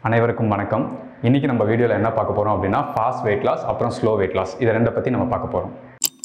அனைவருக்கும் வணக்கம் இன்றைக்கி நம்ம வீடியோவில் என்ன பார்க்க போகிறோம் அப்படின்னா ஃபாஸ்ட் வெயிட் லாஸ் அப்புறம் ஸ்லோ வெயிட் லாஸ் இதை ரெண்டை பற்றி நம்ம பார்க்க போகிறோம்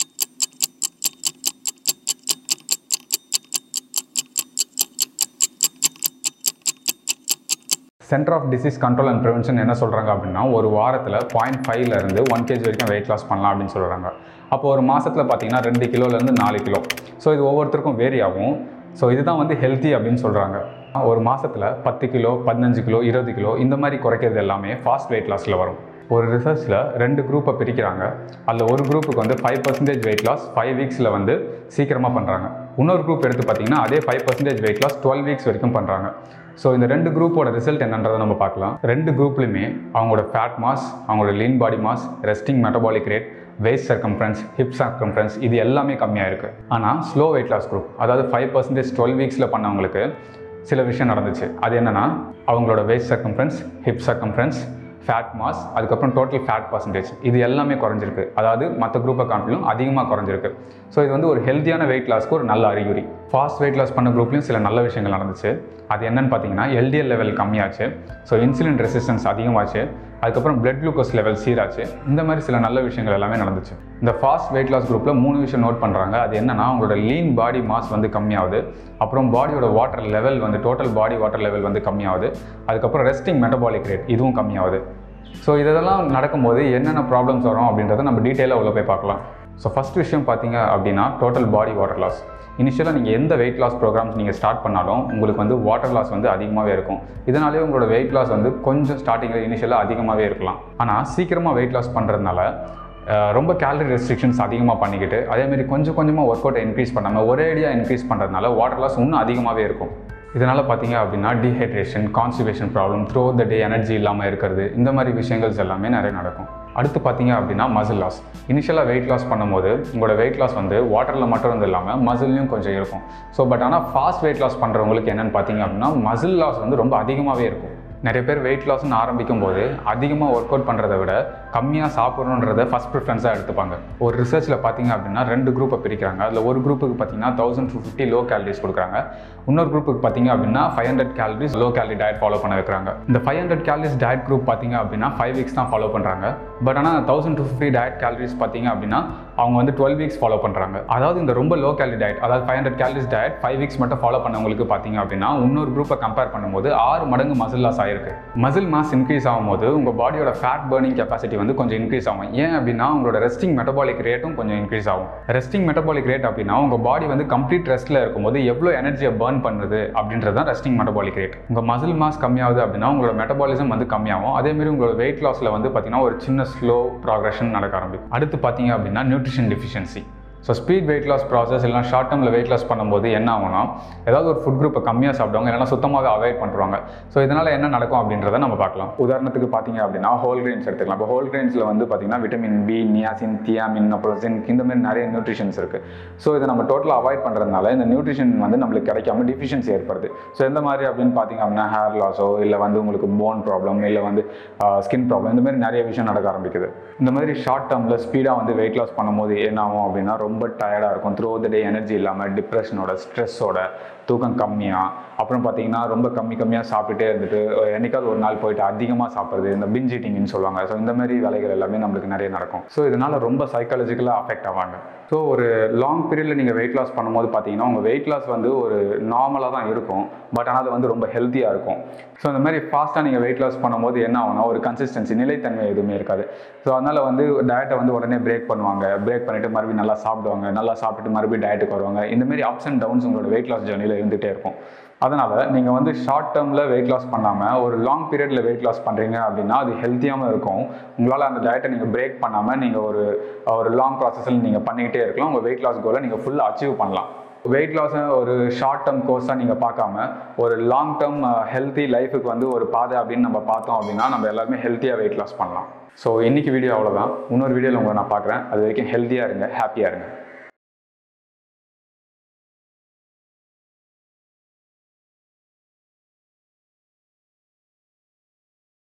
centre of disease control and prevention என்ன சொல்கிறாங்க அப்படின்னா ஒரு வாரத்தில் பாயிண்ட் ஃபைவ்லேருந்து ஒன் கேஜி வரைக்கும் வெயிட் லாஸ் பண்ணலாம் அப்படின்னு சொல்கிறாங்க அப்போ ஒரு மாதத்தில் பார்த்தீங்கன்னா ரெண்டு கிலோலேருந்து நாலு கிலோ ஸோ இது ஒவ்வொருத்தருக்கும் வேரி ஆகும் ஸோ இதுதான் வந்து ஹெல்த்தி அப்படின்னு சொல்கிறாங்க ஒரு மாதத்தில் பத்து கிலோ பதினஞ்சு கிலோ இருபது கிலோ இந்த மாதிரி குறைக்கிறது எல்லாமே ஃபாஸ்ட் வெயிட் லாஸில் வரும் ஒரு ரிசர்ச்சில் ரெண்டு குரூப்பை பிரிக்கிறாங்க அதில் ஒரு குரூப்புக்கு வந்து five percentage weight loss five வீக்ஸில் வந்து சீக்கிரமாக பண்ணுறாங்க இன்னொரு குரூப் எடுத்து பார்த்தீங்கன்னா அதே five percentage weight loss twelve weeks வரைக்கும் பண்ணுறாங்க ஸோ இந்த ரெண்டு குரூப்போட ரிசல்ட் என்னன்றதை நம்ம பார்க்கலாம் ரெண்டு குரூப்லையுமே அவங்களோட ஃபேட் மாஸ் அவங்களோட lean body mass resting metabolic rate waist circumference hip circumference இது எல்லாமே கம்மியாக இருக்குது ஆனால் ஸ்லோ வெயிட் லாஸ் குரூப் அதாவது ஃபைவ் பர்சன்டேஜ் டுவெல் வீக்ஸில் பண்ணவங்களுக்கு சில விஷயம் நடந்துச்சு அது என்னென்னா அவங்களோட waist circumference hip circumference fat mass அதுக்கப்புறம் டோட்டல் ஃபேட் பர்சன்டேஜ் இது எல்லாமே குறைஞ்சிருக்கு அதாவது மற்ற குரூப்பை காட்டிலும் அதிகமாக குறைஞ்சிருக்கு ஸோ இது வந்து ஒரு ஹெல்த்தியான வெயிட் லாஸ்க்கு ஒரு நல்ல அறிகுறி ஃபாஸ்ட் வெயிட் லாஸ் பண்ண குரூப்லையும் சில நல்ல விஷயங்கள் நடந்துச்சு அது என்னன்னு பார்த்தீங்கன்னா எல்டிஎல் லெவல் கம்மியாச்சு ஸோ இன்சுலின் ரெசிஸ்டன்ஸ் அதிகமாச்சு அதுக்கப்புறம் பிளட் குளுக்கோஸ் லெவல் சீராச்சு இந்த மாதிரி சில நல்ல விஷயங்கள் எல்லாமே நடந்துச்சு இந்த ஃபாஸ்ட் வெயிட் லாஸ் குரூப்பில் மூணு விஷயம் நோட் பண்ணுறாங்க அது என்னன்னா அவங்களோட லீன் பாடி மாஸ் வந்து கம்மியாகுது அப்புறம் பாடியோட வாட்டர் லெவல் வந்து டோட்டல் பாடி வாட்டர் லெவல் வந்து கம்மியாகுது அதுக்கப்புறம் ரெஸ்டிங் மெட்டபாலிக் ரேட் இதுவும் கம்மியாகுது ஸோ இதெல்லாம் நடக்கும்போது என்னென்ன ப்ராப்ளம்ஸ் வரும் அப்படின்றத நம்ம டீட்டெயிலாக உள்ள போய் பார்க்கலாம் ஸோ ஃபஸ்ட் விஷயம் பார்த்தீங்க அப்படின்னா டோட்டல் பாடி வாட்டர் லாஸ் இனிஷியலாக நீங்கள் எந்த வெயிட் லாஸ் ப்ரோக்ராம்ஸ் நீங்கள் ஸ்டார்ட் பண்ணாலும் உங்களுக்கு வந்து வாட்டர் லாஸ் வந்து அதிகமாகவே இருக்கும் இதனாலே உங்களோட வெயிட் லாஸ் வந்து கொஞ்சம் ஸ்டார்டிங்கில் இனிஷியலாக அதிகமாகவே இருக்கலாம் ஆனால் சீக்கிரமாக வெயிட் லாஸ் பண்ணுறதுனால அஹ், ரொம்ப கேலரி ரெஸ்ட்ரிக்ஷன்ஸ் அதிகமாக பண்ணிக்கிட்டு அதேமாரி கொஞ்சம் கொஞ்சமாக ஒர்க் அவுட்டை இன்க்ரீஸ் பண்ணாமல் ஒரே அடியாக இன்க்ரீஸ் பண்ணுறதுனால வாட்டர் லாஸ் இன்னும் அதிகமாகவே இருக்கும் இதனால் பார்த்தீங்க அப்படின்னா dehydration constipation problem through the day energy இல்லாமல் இருக்கிறது இந்த மாதிரி விஷயங்கள்ஸ் எல்லாமே நிறைய நடக்கும் அடுத்து பார்த்தீங்க அப்படின்னா மசில் லாஸ் இனிஷியலாக வெயிட் லாஸ் பண்ணும்போது உங்களோட வெயிட் லாஸ் வந்து வாட்டரில் மட்டும் வந்து இல்லாமல் மசில்லையும் கொஞ்சம் இருக்கும் ஸோ பட் ஆனால் ஃபாஸ்ட் வெயிட் லாஸ் பண்ணுறவங்களுக்கு என்னென்னு பார்த்தீங்க அப்படின்னா மசில் லாஸ் வந்து ரொம்ப அதிகமாகவே இருக்கும் நிறைய பேர் வெயிட் லாஸ்னு ஆரம்பிக்கும் போது அதிகமாக ஒர்க் அவுட் பண்ணுறதை விட கம்மியாக சாப்பிடணுன்றத ஃபஸ்ட் ப்ரிஃபரன்ஸாக எடுத்துப்பாங்க ஒரு ரிசர்ச்சில் பார்த்தீங்க அப்படின்னா ரெண்டு குரூப்பை பிரிக்கிறாங்க அதில் ஒரு குரூப்புக்கு பார்த்தீங்கன்னா thousand two fifty low calories கொடுக்குறாங்க இன்னொரு குரூப்புக்கு பார்த்தீங்க அப்படின்னா five hundred calories low calorie diet follow பண்ண வைக்கிறாங்க இந்த five hundred calories diet group பார்த்தீங்க அப்படின்னா ஃபைவ் வீக்ஸ் தான் ஃபாலோ பண்ணுறாங்க பட் ஆனால் thousand two fifty diet calories பார்த்தீங்க அப்படின்னா அவங்க வந்து டுவெல் வீக்ஸ் ஃபாலோ பண்ணுறாங்க அதாவது இந்த ரொம்ப லோ கேலரி டயட் அதாவது five hundred calories diet five weeks மட்டும் ஃபாலோ பண்ணவங்களுக்கு பார்த்தீங்க அப்படின்னா இன்னொரு குரூப்பை கம்பேர் பண்ணும்போது ஆறு மடங்கு மசில் லாஸ் ஆயிருக்கு மசில் மாஸ் இன்க்ரீஸ் ஆகும்போது உங்கள் பாடியோட ஃபேட் பர்னிங் கெப்பாசிட்டி வந்து கொஞ்சம் இன்க்ரீஸ் ஆகும் ஏன் அப்படின்னா உங்களோட ரெஸ்டிங் மெட்டபாலிக் ரேட்டும் கொஞ்சம் இன்க்ரீஸ் ஆகும் ரெஸ்டிங் மெட்டபாலிக் ரேட் அப்படின்னா உங்கள் பாடி வந்து கம்ப்ளீட் ரெஸ்ட்டில் இருக்கும்போது எவ்வளோ எனர்ஜியை பர்ன் பண்ணுது அப்படின்றது தான் ரெஸ்டிங் மெட்டபாலிக் ரேட் உங்கள் மசில் மாஸ் கம்மியாகுது அப்படின்னா உங்களோட மெட்டபாலிசம் வந்து கம்மியாகும் அதேமாரி உங்களோட வெயிட் லாஸில் வந்து பார்த்தீங்கன்னா ஒரு சின்ன ஸ்லோ ப்ராக்ரஷன் நடக்க ஆரம்பிக்கும் அடுத்து பார்த்தீங்க அப்படின்னா nutrition deficiency so speed weight loss process இல்லைனா ஷார்ட் டேர்மில் வெயிட் லாஸ் பண்ணும்போது என்ன ஆகும்னா ஏதாவது ஒரு ஃபுட் குரூப்பை கம்மியாக சாப்பிடுவாங்க இல்லைனா சுத்தமாகவே அவாய்ட் பண்ணுறாங்க ஸோ இதனால் என்ன நடக்கும் அப்படின்றத நம்ம பார்க்கலாம் உதாரணத்துக்கு பார்த்தீங்க அப்படின்னா ஹோல் கிரெயின்ஸ் எடுத்துக்கலாம் இப்போ ஹோல் கிரெயின்ஸில் வந்து பார்த்தீங்கன்னா விட்டமின் பி நியாசின் தியாமின் அப்புறம் ஜிங்க் இந்த மாதிரி நிறைய நியூட்ரிஷன்ஸ் இருக்குது ஸோ இதை நம்ம டோட்டலாக அவாய்ட் பண்ணுறதுனால இந்த நியூட்ரிஷன் வந்து நம்மளுக்கு கிடைக்காம டிஃபிஷியன்சி ஏற்படுது ஸோ எந்த மாதிரி அப்படின்னு பார்த்தீங்க அப்படின்னா ஹேர் லாஸோ இல்லை வந்து உங்களுக்கு போன் ப்ராப்ளம் இல்லை வந்து ஸ்கின் ப்ராப்ளம் இந்த மாதிரி நிறைய விஷயம் நடக்க ஆரம்பிக்குது இந்த மாதிரி ஷார்ட் டேர்மில் ஸ்பீடாக வந்து வெயிட் லாஸ் பண்ணும்போது என்ன ஆகும் அப்படின்னா ரொம்ப டயர்டாக இருக்கும் த்ரூ த டே எனர்ஜி இல்லாமல் டிப்ரெஷனோட ஸ்ட்ரெஸ்ஸோட தூக்கம் கம்மியாக அப்புறம் பார்த்தீங்கன்னா ரொம்ப கம்மி கம்மியாக சாப்பிட்டுட்டே இருந்துட்டு என்னைக்காவது ஒரு நாள் போயிட்டு அதிகமாக சாப்பிட்றது இந்த பிஞ்ச் ஈட்டிங்னு சொல்லுவாங்க ஸோ இந்த மாதிரி வேலைகள் எல்லாமே நம்மளுக்கு நிறைய நடக்கும் ஸோ இதனால் ரொம்ப சைக்காலஜிக்கலாக அஃபெக்ட் ஆவாங்க ஸோ ஒரு லாங் பீரியடில் நீங்கள் வெயிட் லாஸ் பண்ணும்போது பார்த்தீங்கன்னா உங்கள் வெயிட் லாஸ் வந்து ஒரு நார்மலாக தான் இருக்கும் பட் ஆனால் அது வந்து ரொம்ப ஹெல்த்தியாக இருக்கும் ஸோ இந்த மாதிரி ஃபாஸ்ட்டாக நீங்கள் வெயிட் லாஸ் பண்ணும்போது என்ன ஆகும்னா ஒரு கன்சிஸ்டன்சி நிலைத்தன்மை எதுவுமே இருக்காது ஸோ அதனால் வந்து டயட்டை வந்து உடனே பிரேக் பண்ணுவாங்க பிரேக் பண்ணிவிட்டு மறுபடியும் நல்லா சாப்பிடுவாங்க நல்லா சாப்பிட்டுட்டு மறுபடியும் டயட்டுக்கு வருவாங்க இந்த மாதிரி அப்ஸ் அண்ட் டவுன்ஸ் உங்களோட வெயிட் லாஸ் ஜர்னியில் இருந்துகிட்டே இருக்கும் அதனால் நீங்கள் வந்து ஷார்ட் டேர்மில் வெயிட் லாஸ் பண்ணாமல் ஒரு லாங் பீரியடில் வெயிட் லாஸ் பண்ணுறீங்க அப்படின்னா அது ஹெல்த்தியாகவும் இருக்கும் உங்களால் அந்த டயட்டை நீங்கள் பிரேக் பண்ணாமல் நீங்கள் ஒரு ஒரு லாங் ப்ராசஸில் நீங்கள் பண்ணிக்கிட்டே இருக்கலாம் உங்கள் வெயிட் லாஸ் கோலை நீங்கள் ஃபுல்லாக அச்சீவ் பண்ணலாம் வெயிட் லாஸை ஒரு ஷார்ட் டேர்ம் கோர்ஸாக நீங்கள் பார்க்காம ஒரு லாங் டேர்ம் ஹெல்த்தி லைஃபுக்கு வந்து ஒரு பாதை அப்படின்னு நம்ம பார்த்தோம் அப்படின்னா நம்ம எல்லாருமே ஹெல்த்தியாக வெயிட் லாஸ் பண்ணலாம் ஸோ இன்னைக்கு வீடியோ அவ்வளோதான் இன்னொரு வீடியோவில் உங்களை நான் பார்க்குறேன் அது வரைக்கும் ஹெல்த்தியாக இருங்க ஹாப்பியாக இருங்க